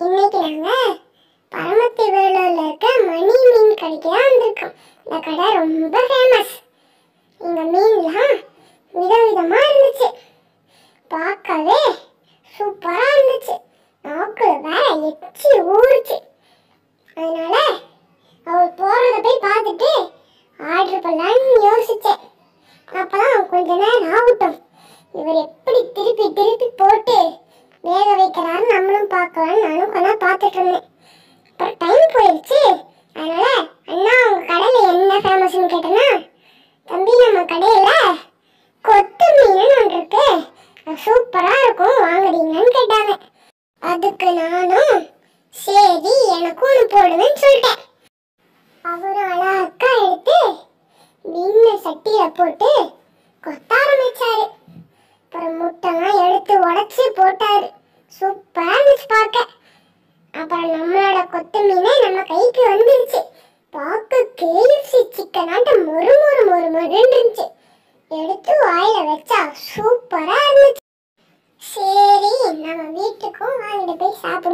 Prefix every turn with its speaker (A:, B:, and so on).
A: இன்னைக்கு நாங்க பரமத்தி வேலூர்ல இருக்க மணி மீன் கடைக்கு தான் வந்திருக்கோம் இந்த கடை ரொம்ப ஃபேமஸ் இங்க மீன்லாம் விதவிதமா இருந்துச்சு பார்க்கவே சூப்பரா இருந்துச்சு நாக்குல வேற எச்சி ஊறுச்சு அதனால அவர் போறத போய் பார்த்துட்டு ஆர்டர் பண்ணலான்னு யோசிச்சேன் அப்பதான் கொஞ்ச நேரம் ஆகட்டும் இவர் எப்படி திருப்பி திருப்பி போட்டு வேக வைக்கிறாரு நம்மளும் பார்க்கலாம்னு நானும் கொஞ்ச நேரம் பார்த்துட்டு இருந்தேன் அப்புறம் டைம் போயிடுச்சு அதனால அண்ணா உங்க கடையில என்ன ஃபேமஸ்னு கேட்டேன்னா தம்பி நம்ம கடையில கொத்து மீன் ஒன்று இருக்கு அது சூப்பரா இருக்கும் வாங்குறீங்கன்னு கேட்டாங்க அதுக்கு நானும் சரி எனக்கும் ஒன்று போடுவேன்னு சொல்லிட்டேன் அவரும் அழகா எடுத்து மீனை சட்டியில போட்டு கொத்த ஆரம்பிச்சாரு அப்புறம் முட்டைலாம் எடுத்து உடைச்சு போட்டாரு சூப்பரா இருந்துச்சு பார்க்க அப்புறம் நம்மளோட கொத்து மீனே நம்ம கைக்கு வந்துருச்சு பார்க்க கேஎஃப்சி சிக்கனாட்டம் மொறு மொறு மொறு மொறுன்னு இருந்துச்சு எடுத்து வாயில வச்சா சூப்பரா இருந்துச்சு சரி நம்ம வீட்டுக்கும் வாங்கிட்டு போய் சாப்பிடுவோம்